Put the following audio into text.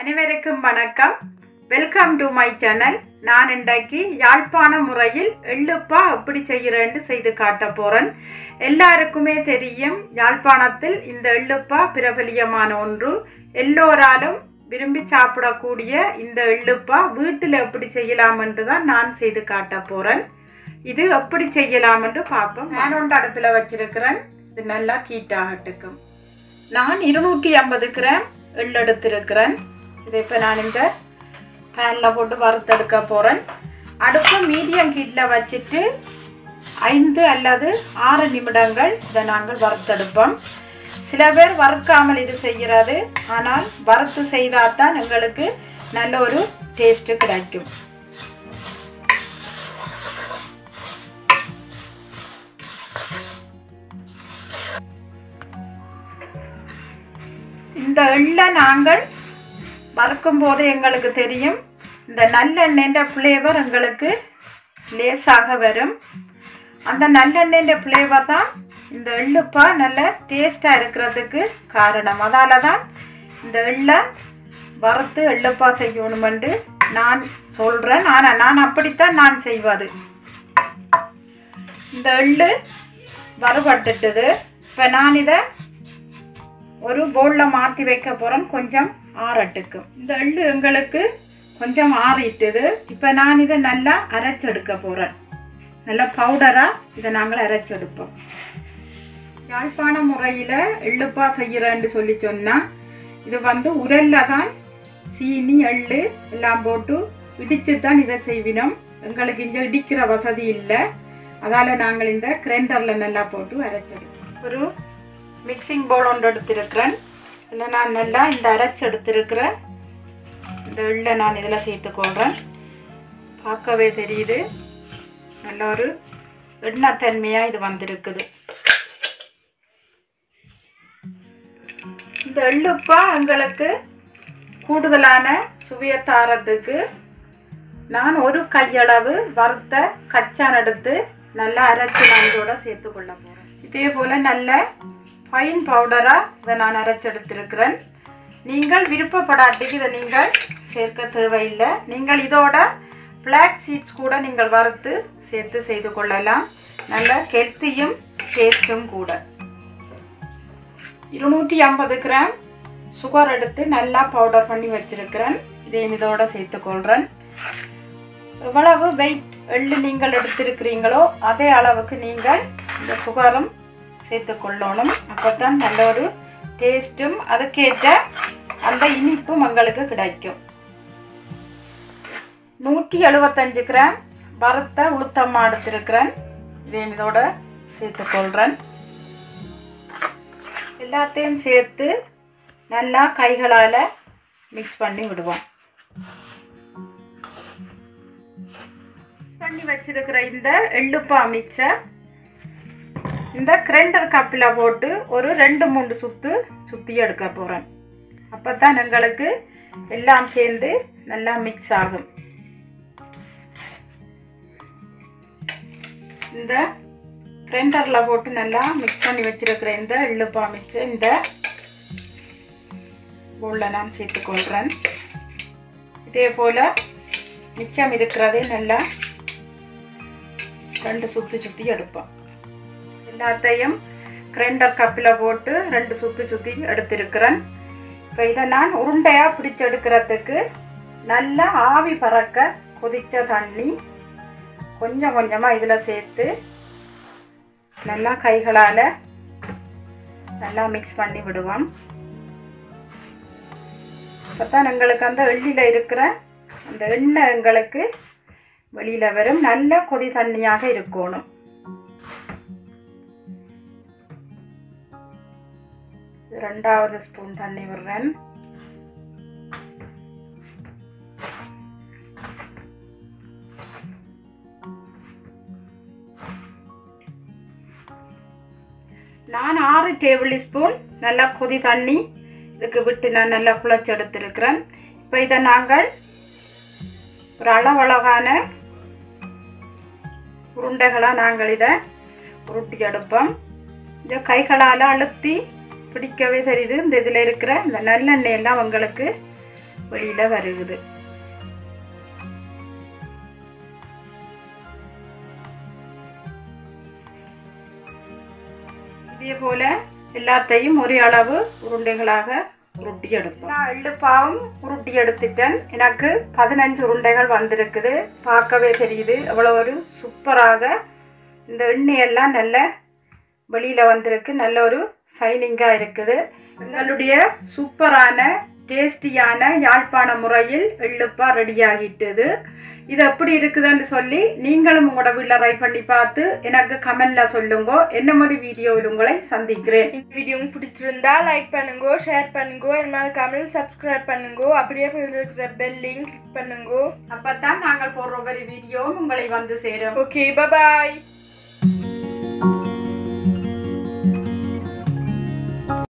அனைவருக்கும் வணக்கம் welcome to my channel நான் இன்றைக்கு யாழ்ப்பாண முறையில் எள்ளுப்பா எப்படி செய்கிறேன்னு செய்து காட்ட போறேன் எல்லாருக்குமே தெரியும் யாழ்ப்பாணத்தில் இந்த எள்ளுப்பா பிரபலியமான ஒன்று எல்லோராலும் விரும்பி சாப்பிடக்கூடிய இந்த எள்ளுப்பா வீட்டில் எப்படி செய்யலாம் என்று தான் நான் செய்து காட்ட போறேன் இது எப்படி செய்யலாம் என்று பார்ப்போம் நான் ஒன்று அடுப்பில் வச்சிருக்கிறேன் இது நல்லா கீட்டாகட்டுக்கும் நான் இருநூற்றி ஐம்பது கிராம் எள் எடுத்திருக்கிறேன் இதை இப்போ நான் இந்த பேனில் போட்டு வறுத்தெடுக்க போகிறேன் அடுப்பு மீடியம் ஹீட்டில் வச்சுட்டு ஐந்து அல்லது ஆறு நிமிடங்கள் இதை நாங்கள் வறுத்தெடுப்போம் சில பேர் வறுக்காமல் இது செய்கிறது ஆனால் வறுத்து செய்தால் தான் எங்களுக்கு நல்ல ஒரு டேஸ்ட்டு கிடைக்கும் இந்த எள்ளை நாங்கள் வறுக்கும் போது எங்களுக்கு தெரியும் இந்த நல்லெண்ணெய்ன்ற ஃப்ளேவர் எங்களுக்கு லேசாக வரும் அந்த நல்லெண்ணெய்ன்ற ஃப்ளேவர் தான் இந்த எள்ளுப்பா நல்ல டேஸ்டாக இருக்கிறதுக்கு காரணம் அதால தான் இந்த எள்ளை வறுத்து எள்ளுப்பா செய்யணுமென்று நான் சொல்கிறேன் ஆனால் நான் அப்படித்தான் நான் செய்வது இந்த எள்ளு வறுபட்டுட்டுது இப்போ நான் இதை ஒரு பவுலில் மாற்றி வைக்க போகிறேன் கொஞ்சம் ஆறட்டுக்கும் இந்த எள்ளு எங்களுக்கு கொஞ்சம் ஆறிட்டுது இப்போ நான் இதை நல்லா அரைச்செடுக்க போகிறேன் நல்லா பவுடராக இதை நாங்கள் அரைச்செடுப்போம் யாழ்ப்பாண முறையில் எள்ளுப்பா செய்கிறேன்னு சொல்லி சொன்னால் இது வந்து உரலில் தான் சீனி எள்ளு எல்லாம் போட்டு இடித்து தான் இதை செய்வினோம் எங்களுக்கு இங்கே இடிக்கிற வசதி இல்லை அதால் நாங்கள் இந்த கிரைண்டரில் நல்லா போட்டு அரைச்செடுப்போம் ஒரு மிக்சிங் பவுல் ஒன்று எடுத்திருக்கிறேன் இல்லை நான் நல்லா இந்த அரைச்சி எடுத்திருக்கிறேன் இந்த எள்ளை நான் இதில் சேர்த்துக்கொள்கிறேன் பார்க்கவே தெரியுது நல்ல ஒரு எண்ணெய் தன்மையாக இது வந்திருக்குது இந்த எள்ளுப்பா எங்களுக்கு கூடுதலான சுவையை தாரத்துக்கு நான் ஒரு கையளவு வறுத்த கச்சான் எடுத்து நல்லா அரைச்சி நான் இதோட சேர்த்துக்கொள்ள போகிறேன் இதே போல் நல்ல ஃபைன் பவுடராக இதை நான் அரைச்செடுத்திருக்கிறேன் நீங்கள் விருப்பப்படாட்டிக்கு இதை நீங்கள் சேர்க்க தேவையில்லை நீங்கள் இதோட பிளாக் சீட்ஸ் கூட நீங்கள் வறுத்து சேர்த்து செய்து கொள்ளலாம் நல்ல ஹெல்த்தியும் டேஸ்ட்டும் கூட இருநூற்றி ஐம்பது கிராம் சுகர் எடுத்து நல்லா பவுடர் பண்ணி வச்சிருக்கிறேன் இதையும் இதோட சேர்த்துக்கொள்கிறேன் எவ்வளவு வெயிட் எள்ளு நீங்கள் எடுத்திருக்கிறீங்களோ அதே அளவுக்கு நீங்கள் இந்த சுகரும் சேர்த்து கொள்ளணும் அப்போ தான் நல்ல ஒரு டேஸ்ட்டும் அதுக்கேற்ற அந்த இனிப்பும் உங்களுக்கு கிடைக்கும் நூற்றி எழுபத்தஞ்சு கிராம் வறுத்த உளுத்தம்மா எடுத்திருக்கிறேன் இதையும் இதோட சேர்த்துக்கொள்கிறேன் எல்லாத்தையும் சேர்த்து நல்லா கைகளால் மிக்ஸ் பண்ணி விடுவோம் மிக்ஸ் பண்ணி வச்சிருக்கிற இந்த எள்ளுப்பா மிக்ஸை இந்த கிரைண்டர் கப்பில் போட்டு ஒரு ரெண்டு மூணு சுத்து சுற்றி எடுக்க போகிறேன் அப்போ தான் எங்களுக்கு எல்லாம் சேர்ந்து நல்லா மிக்ஸ் ஆகும் இந்த கிரைண்டரில் போட்டு நல்லா மிக்ஸ் பண்ணி வச்சிருக்கிற இந்த எள்ளுப்பா மிக்ஸை இந்த பவுலில் நான் சேர்த்துக்கொள்கிறேன் இதே போல் மிச்சம் இருக்கிறதே நல்லா ரெண்டு சுற்றி சுற்றி எடுப்போம் எல்லாத்தையும் கிரைண்டர் கப்பில் போட்டு ரெண்டு சுற்றி சுற்றி எடுத்திருக்கிறேன் இப்போ இதை நான் உருண்டையாக பிடிச்சி எடுக்கிறதுக்கு நல்லா ஆவி பறக்க கொதித்த தண்ணி கொஞ்சம் கொஞ்சமாக இதில் சேர்த்து நல்லா கைகளால் நல்லா மிக்ஸ் பண்ணி விடுவோம் இப்போ தான் எங்களுக்கு அந்த எள்ளியில் இருக்கிற அந்த எண்ணெய் எங்களுக்கு வெளியில் வரும் நல்ல கொதி தண்ணியாக இருக்கணும் ரெண்டாவது ஸ்பூன் தண்ணி விடுறேன் நான் ஆறு டேபிள் ஸ்பூன் நல்லா கொதி தண்ணி இதுக்கு விட்டு நான் நல்லா குழச்சி எடுத்திருக்கிறேன் இப்போ இதை நாங்கள் ஒரு அளவழகான உருண்டைகளாக நாங்கள் இதை உருட்டி எடுப்போம் இந்த கைகளால் அழுத்தி பிடிக்கவே தெரியுது இந்த இதில் இருக்கிற இந்த நல்லெண்ணெய் எல்லாம் உங்களுக்கு வெளியில வருகுது இதே போல எல்லாத்தையும் ஒரே அளவு உருண்டைகளாக உருட்டி எடுப்போம் நான் எள்ளுப்பாவும் உருட்டி எடுத்துட்டேன் எனக்கு பதினஞ்சு உருண்டைகள் வந்திருக்குது பார்க்கவே தெரியுது அவ்வளோ ஒரு சூப்பராக இந்த எண்ணெயெல்லாம் நல்ல வெளியில் வந்திருக்கு நல்ல ஒரு சைனிங்காக இருக்குது எங்களுடைய சூப்பரான டேஸ்டியான யாழ்ப்பாண முறையில் எள்ளுப்பா ரெடி ஆகிட்டது இது எப்படி இருக்குதுன்னு சொல்லி நீங்களும் உங்களோட வீட்டில் ட்ரை பண்ணி பார்த்து எனக்கு கமெண்ட்ல சொல்லுங்க என்ன மாதிரி வீடியோவில் உங்களை சந்திக்கிறேன் இந்த வீடியோ உங்களுக்கு பிடிச்சிருந்தா லைக் பண்ணுங்க ஷேர் பண்ணுங்க என்ன மறக்காமல் சப்ஸ்கிரைப் பண்ணுங்க அப்படியே பக்கத்துல இருக்கிற பெல் லிங்க் கிளிக் பண்ணுங்க அப்பதான் நாங்கள் போடுற ஒவ்வொரு வீடியோவும் உங்களை வந்து சேரும் ஓகே பாய்